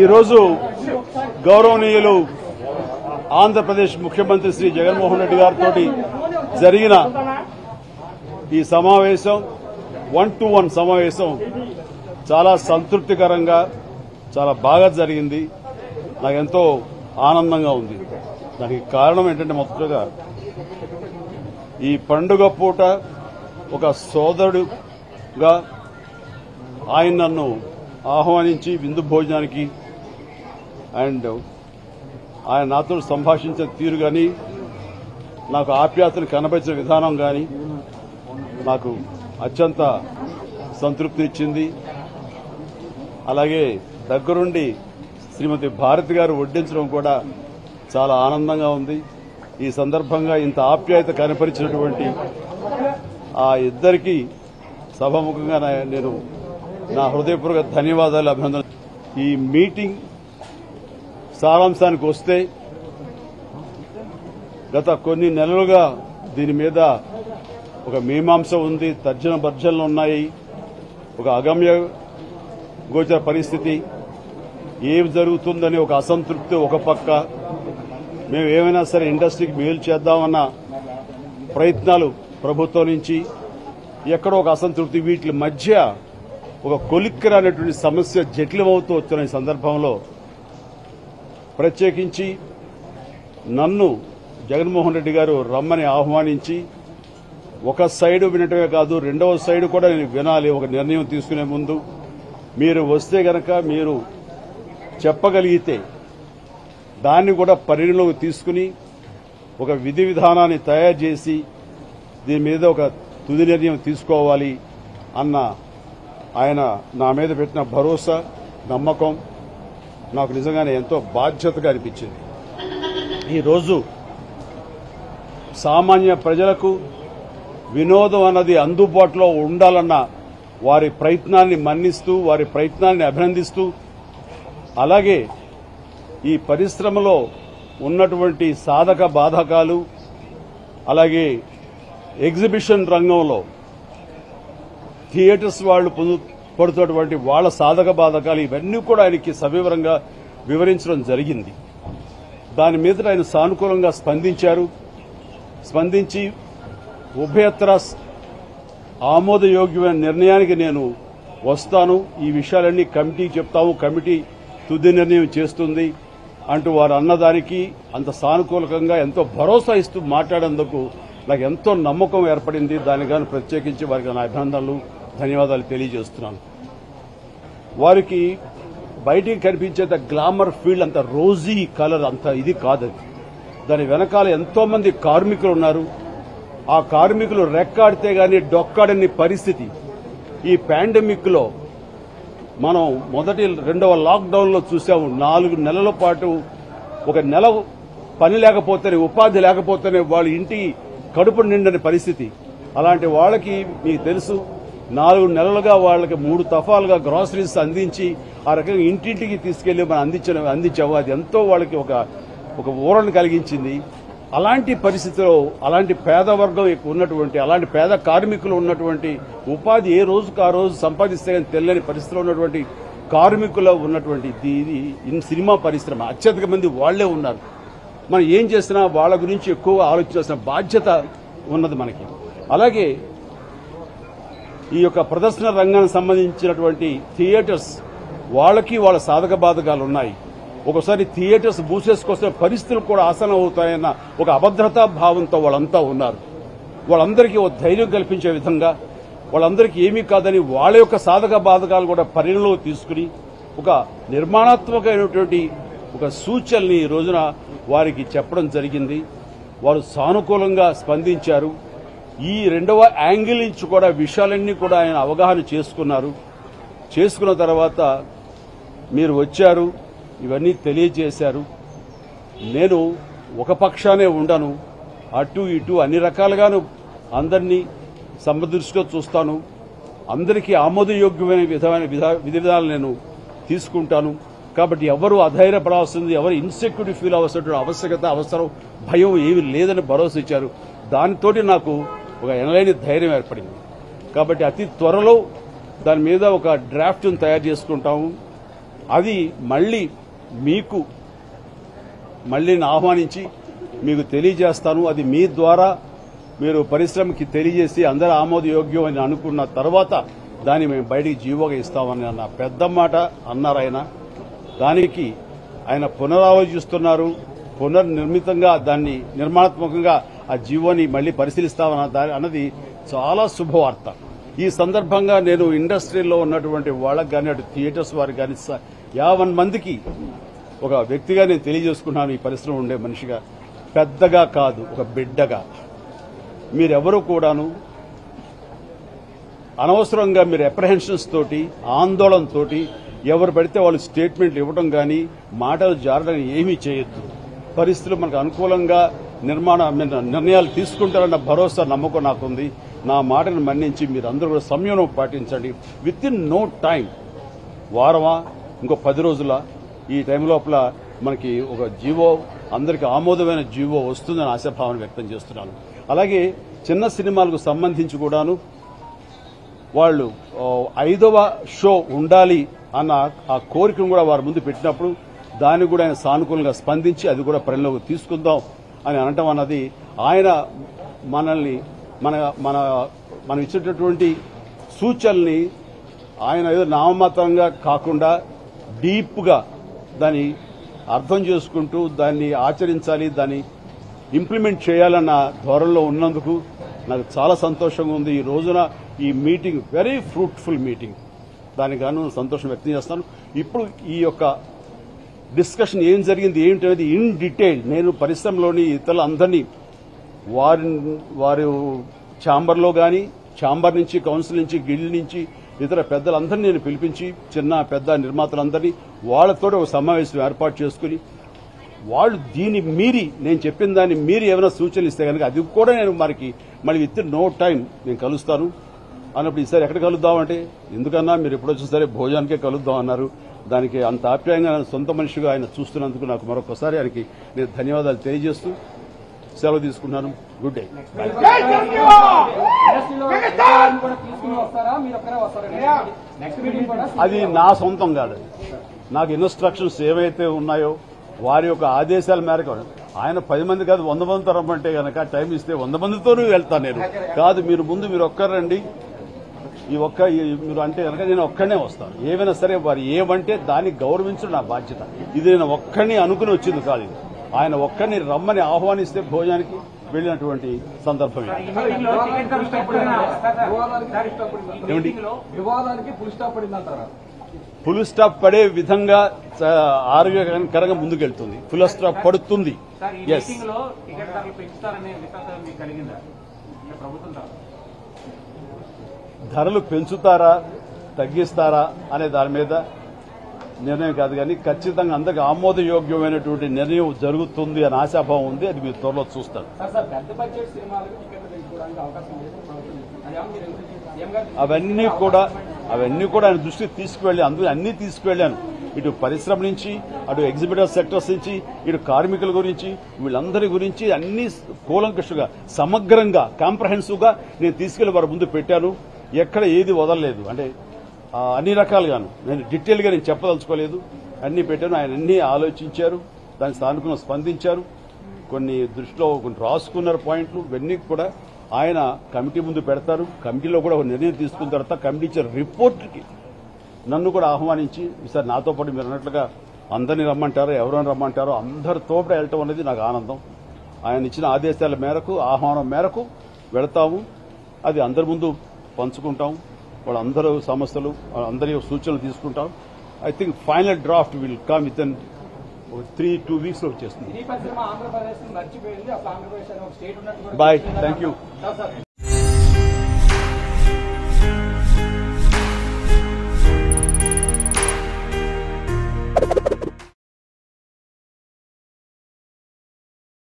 ఈరోజు గౌరవనీయులు ఆంధ్రప్రదేశ్ ముఖ్యమంత్రి శ్రీ జగన్మోహన్ రెడ్డి గారితో జరిగిన ఈ సమావేశం వన్ టు వన్ సమావేశం చాలా సంతృప్తికరంగా చాలా బాగా జరిగింది నాకు ఎంతో ఆనందంగా ఉంది దానికి కారణం ఏంటంటే మొదటగా ఈ పండుగ పూట ఒక సోదరుడుగా ఆయన నన్ను ఆహ్వానించి విందు భోజనానికి అండ్ ఆయన నాతో సంభాషించిన తీరు కానీ నాకు ఆప్యాయతను కనబరిచిన విధానం కానీ నాకు అత్యంత సంతృప్తినిచ్చింది అలాగే దగ్గరుండి శ్రీమతి భారతి గారు వడ్డించడం కూడా చాలా ఆనందంగా ఉంది ఈ సందర్భంగా ఇంత ఆప్యాయత కనపరిచినటువంటి ఆ ఇద్దరికి సభాముఖంగా నా- నేను నా హృదయపూర్వక ధన్యవాదాలు అభినందన ఈ మీటింగ్ సారాంశానికి వస్తే గత కొన్ని నెలలుగా దీని మీద ఒక మీమాంస ఉంది తర్జన భర్జనలు ఉన్నాయి ఒక అగమ్య గోచర పరిస్థితి ఏం జరుగుతుందని ఒక అసంతృప్తి ఒక పక్క మేము ఏమైనా సరే ఇండస్ట్రీకి మేలు చేద్దామన్న ప్రయత్నాలు ప్రభుత్వం నుంచి ఎక్కడో ఒక అసంతృప్తి వీటి మధ్య ఒక కొలిక్కర అనేటువంటి సమస్య జటిలమవుతూ వచ్చిన ఈ సందర్భంలో ప్రత్యేకించి నన్ను జగన్మోహన్ రెడ్డి గారు రమ్మని ఆహ్వానించి ఒక సైడు వినటమే కాదు రెండవ సైడు కూడా నేను వినాలి ఒక నిర్ణయం తీసుకునే ముందు మీరు వస్తే గనక మీరు చెప్పగలిగితే దాన్ని కూడా పరిగణలోకి తీసుకుని ఒక విధి విధానాన్ని తయారు చేసి దీని మీద ఒక తుది నిర్ణయం తీసుకోవాలి అన్న ఆయన నా మీద పెట్టిన భరోసా నమ్మకం నాకు నిజంగానే ఎంతో బాధ్యతగా అనిపించింది ఈరోజు సామాన్య ప్రజలకు వినోదం అన్నది అందుబాటులో ఉండాలన్న వారి ప్రయత్నాన్ని మన్నిస్తూ వారి ప్రయత్నాన్ని అభినందిస్తూ అలాగే ఈ పరిశ్రమలో ఉన్నటువంటి సాధక బాధకాలు అలాగే ఎగ్జిబిషన్ రంగంలో థియేటర్స్ వాళ్ళు పొందు పడుతున్నటువంటి వాళ్ళ సాధక బాధకాలు ఇవన్నీ కూడా ఆయనకి సవివరంగా వివరించడం జరిగింది దాని మీద ఆయన సానుకూలంగా స్పందించారు స్పందించి ఉభయత్ర ఆమోదయోగ్యమైన నిర్ణయానికి నేను వస్తాను ఈ విషయాలన్నీ కమిటీకి చెప్తాము కమిటీ తుది నిర్ణయం చేస్తుంది అంటూ వారు అన్నదానికి అంత సానుకూలకంగా ఎంతో భరోసా ఇస్తూ మాట్లాడేందుకు నాకు ఎంతో నమ్మకం ఏర్పడింది దాని కానీ ప్రత్యేకించి వారికి నా అభినందనలు ధన్యవాదాలు తెలియజేస్తున్నాను వారికి బయటికి కనిపించేంత గ్లామర్ ఫీల్డ్ అంత రోజీ కలర్ అంత ఇది కాదది దాని వెనకాల ఎంతో మంది కార్మికులు ఉన్నారు ఆ కార్మికులు రెక్కాడితే గాని డొక్కాడని పరిస్థితి ఈ పాండమిక్ లో మనం మొదటి రెండవ లాక్డౌన్ లో చూసాము నాలుగు నెలల పాటు ఒక నెల పని లేకపోతేనే ఉపాధి లేకపోతేనే వాళ్ళ ఇంటి కడుపు నిండని పరిస్థితి అలాంటి వాళ్ళకి మీకు తెలుసు నాలుగు నెలలుగా వాళ్ళకి మూడు తఫాలుగా గ్రాసరీస్ అందించి ఆ రకంగా ఇంటింటికి తీసుకెళ్లి మనం అందించిన అందించాము అది ఎంతో వాళ్ళకి ఒక ఒక ఊరను కలిగించింది అలాంటి పరిస్థితిలో అలాంటి పేద వర్గం ఎక్కువ ఉన్నటువంటి అలాంటి పేద కార్మికులు ఉన్నటువంటి ఉపాధి ఏ రోజుకు ఆ రోజు సంపాదిస్తే కానీ తెలియని పరిస్థితిలో ఉన్నటువంటి కార్మికులు ఉన్నటువంటి ఇది ఇది ఇన్ సినిమా పరిశ్రమ అత్యధిక మంది వాళ్లే ఉన్నారు మనం ఏం చేసినా వాళ్ళ గురించి ఎక్కువ ఆలోచించాల్సిన బాధ్యత ఉన్నది మనకి అలాగే ఈ యొక్క ప్రదర్శన రంగానికి సంబంధించినటువంటి థియేటర్స్ వాళ్ళకి వాళ్ళ సాధక బాధకాలు ఉన్నాయి ఒకసారి థియేటర్స్ మూసేసుకొస్తే పరిస్థితులు కూడా ఆసనం అవుతాయన్న ఒక అభద్రతా భావంతో వాళ్ళంతా ఉన్నారు వాళ్ళందరికీ ఒక ధైర్యం కల్పించే విధంగా వాళ్ళందరికీ ఏమీ కాదని వాళ్ళ యొక్క సాధక బాధకాలు కూడా పరిగణలో తీసుకుని ఒక నిర్మాణాత్మకమైనటువంటి ఒక సూచనని ఈ రోజున వారికి చెప్పడం జరిగింది వారు సానుకూలంగా స్పందించారు ఈ రెండవ యాంగిల్ నుంచి కూడా విషయాలన్నీ కూడా ఆయన అవగాహన చేసుకున్నారు చేసుకున్న తర్వాత మీరు వచ్చారు ఇవన్నీ తెలియజేశారు నేను ఒక పక్షానే ఉండను అటు ఇటు అన్ని రకాలుగాను అందరినీ సమదృష్టిలో చూస్తాను అందరికీ ఆమోదయోగ్యమైన విధమైన విధా- విధి విధానాలు నేను తీసుకుంటాను కాబట్టి ఎవరు అధైర్యపడాల్సింది ఎవరు ఇన్సెక్యూరిటీ ఫీల్ అవ్వాల్సిన ఆవశ్యకత అవసరం భయం ఏమీ లేదని భరోసా ఇచ్చారు దానితోటి నాకు ఒక ఎనలేని ధైర్యం ఏర్పడింది కాబట్టి అతి త్వరలో దాని మీద ఒక డ్రాఫ్ట్ను తయారు చేసుకుంటాము అది మళ్ళీ మీకు మళ్ళీ నేను ఆహ్వానించి మీకు తెలియజేస్తాను అది మీ ద్వారా మీరు పరిశ్రమకి తెలియజేసి అందరూ ఆమోదయోగ్యం అని అనుకున్న తర్వాత దాన్ని మేము బయటికి జీవోగా ఇస్తామని అన్న పెద్ద మాట అన్నారు ఆయన దానికి ఆయన పునరాలోచిస్తున్నారు పునర్నిర్మితంగా దాన్ని నిర్మాణాత్మకంగా ఆ జీవోని మళ్ళీ పరిశీలిస్తామన్న దాని అన్నది చాలా శుభవార్త ఈ సందర్భంగా నేను ఇండస్ట్రీలో ఉన్నటువంటి వాళ్ళకి కానీ అటు థియేటర్స్ వారికి కానీ స- యావన్ మందికి ఒక వ్యక్తిగా నేను తెలియజేసుకున్నాను ఈ పరిశ్రమ ఉండే మనిషిగా పెద్దగా కాదు ఒక బిడ్డగా మీరెవరూ కూడాను అనవసరంగా మీరు అప్రహెన్షన్స్ తోటి ఆందోళన తోటి ఎవరు పడితే వాళ్ళు స్టేట్మెంట్లు ఇవ్వడం కానీ మాటలు జారడం ఏమీ చేయొద్దు పరిస్థితులు మనకు అనుకూలంగా నిర్మాణ I mean, నిర్ణయాలు తీసుకుంటారన్న భరోసా నమ్మకం నాకుంది నా మాటను మన్నించి మీరు అందరూ కూడా సంయమనం పాటించండి విత్ ఇన్ నో టైం వారమా ఇంకో పది రోజుల ఈ టైం లోపల మనకి ఒక జీవో అందరికి ఆమోదమైన జీవో వస్తుందని ఆశాభావన వ్యక్తం చేస్తున్నాను అలాగే చిన్న సినిమాలకు సంబంధించి కూడాను వాళ్ళు ఆ, ఐదవ షో ఉండాలి అన్న ఆ కోరికను కూడా వారి ముందు పెట్టినప్పుడు దాన్ని కూడా ఆయన సానుకూలంగా స్పందించి అది కూడా పరిణలోకి తీసుకుందాం అని అనటం అన్నది ఆయన మనల్ని మన మన మనం ఇచ్చేటటువంటి సూచనల్ని ఆయన ఏదో నామమాత్రంగా కాకుండా డీప్గా దాన్ని అర్థం చేసుకుంటూ దాన్ని ఆచరించాలి దాన్ని ఇంప్లిమెంట్ చేయాలన్న ధోరణిలో ఉన్నందుకు నాకు చాలా సంతోషంగా ఉంది ఈ రోజున ఈ మీటింగ్ వెరీ ఫ్రూట్ఫుల్ మీటింగ్ దానికి గాను సంతోషం వ్యక్తం చేస్తాను ఇప్పుడు ఈ యొక్క డిస్కషన్ ఏం జరిగింది ఏంటి అనేది ఇన్ డీటెయిల్ నేను పరిశ్రమలోని ఇతరులందరినీ వారి వారి ఛాంబర్లో కానీ ఛాంబర్ నుంచి కౌన్సిల్ నుంచి గిల్డ్ నుంచి ఇతర పెద్దలందరినీ నేను పిలిపించి చిన్న పెద్ద నిర్మాతలందరినీ వాళ్ళతో ఒక సమావేశం ఏర్పాటు చేసుకుని వాళ్ళు దీన్ని మీరి నేను చెప్పిన దాన్ని మీరి ఏమైనా సూచనలు ఇస్తే కనుక అది కూడా నేను మనకి మళ్ళీ విత్ నో టైం నేను కలుస్తాను అన్నప్పుడు ఈసారి ఎక్కడ కలుద్దాం అంటే ఎందుకన్నా మీరు ఎప్పుడు వచ్చినా సరే భోజనానికే కలుద్దాం అన్నారు దానికి అంత ఆప్యాయంగా సొంత మనిషిగా ఆయన చూస్తున్నందుకు నాకు మరొకసారి ఆయనకి నేను ధన్యవాదాలు తెలియజేస్తూ సెలవు తీసుకున్నాను గుడ్ డే ఇండస్ట్రీలో ఉద్యోగాలను కూడా తీసుకుని వస్తారా మీరు ఒక్కరే వస్తారా నెక్స్ట్ మీటింగ్ కూడా అది నా సొంతం కాదు నాకు ఇన్స్ట్రక్షన్స్ ఏవైతే ఉన్నాయో వారి యొక్క ఆదేశాల మేరకు ఆయన పది మంది కాదు వంద మందితో రమ్మంటే గనక టైం ఇస్తే వంద మందితోనూ వెళ్తాను నేను కాదు మీరు ముందు మీరు ఒక్కరండి ఈ ఒక్క ఈ- మీరు అంటే కనుక నేను ఒక్కడనే వస్తాను ఏమైనా సరే వారు ఏమంటే దాన్ని గౌరవించడం నా బాధ్యత ఇది నేను ఒక్కడిని అనుకుని వచ్చింది కాదు ఇది ఆయన ఒక్కడిని రమ్మని ఆహ్వానిస్తే భోజనానికి వెళ్ళినటువంటి సందర్భం ఇది. ఏమండి వివాదానికి ఫుల్ స్టాప్ పడింది అంటారా ఫుల్ స్టాప్ పడే విధంగా చ- ఆరోగ్యకరంగా ముందుకెళ్తుంది ఫుల్ స్టాప్ పడుతుంది సార్ ఈ ఎస్ మీటింగ్ లో టికెట్ ధరలు పెంచుతారనే విశ్వాసం మీకు కలిగిందా అంటే ప్రభుత్వం తరఫున. ధరలు పెంచుతారా తగ్గిస్తారా అనే దాని మీద నిర్ణయం కాదు కానీ ఖచ్చితంగా అందరికి ఆమోదయోగ్యమైనటువంటి నిర్ణయం జరుగుతుంది అని ఆశాభావం ఉంది అది మీరు త్వరలో చూస్తారు సార్ సార్ పెద్ద బడ్జెట్ సినిమాలకు టికెట్లు పెంచుకోవడానికి అవకాశం లేదు ప్రభుత్వం. అదేమో మీరు సీఎం గారు అవన్నీ కూడా అవన్నీ కూడా ఆయన దృష్టికి తీసుకువెళ్ళి అందులో అన్ని తీసుకువెళ్ళాను ఇటు పరిశ్రమ నుంచి అటు ఎగ్జిబిటర్ సెక్టర్స్ నుంచి ఇటు కార్మికుల గురించి వీళ్ళందరి గురించి అన్ని కూలంకషుగా సమగ్రంగా కాంప్రహెన్సివ్ గా నేను తీసుకెళ్లి వారి ముందు పెట్టాను ఎక్కడ ఏది వదలలేదు అంటే ఆ, అన్ని రకాలుగాను నేను డీటెయిల్ గా నేను చెప్పదలుచుకోలేదు అన్ని పెట్టాను ఆయన అన్ని ఆలోచించారు దానికి సానుకూలంగా స్పందించారు కొన్ని దృష్టిలో కొన్ని రాసుకున్నారు పాయింట్లు ఇవన్నీ కూడా ఆయన కమిటీ ముందు పెడతారు కమిటీలో కూడా ఒక నిర్ణయం తీసుకున్న తర్వాత కమిటీ ఇచ్చే రిపోర్ట్కి నన్ను కూడా ఆహ్వానించి ఈసారి నాతో పాటు మీరు అన్నట్లుగా అందరిని రమ్మంటారో ఎవరైనా రమ్మంటారో అందరితో కూడా వెళ్ళటం అనేది నాకు ఆనందం ఆయన ఇచ్చిన ఆదేశాల మేరకు ఆహ్వానం మేరకు వెళతాము అది అందరి ముందు పంచుకుంటాం వాళ్ళందరూ సమస్యలు అందరి సూచనలు తీసుకుంటాం I think final draft will come within three two weeks లో వచ్చేస్తుంది సినీ పరిశ్రమ ఆంధ్రప్రదేశ్ మర్చిపోయింది అసలు ఆంధ్రప్రదేశ్ అనే ఒక స్టేట్ ఉన్నట్టు కూడా bye thank you sir, sir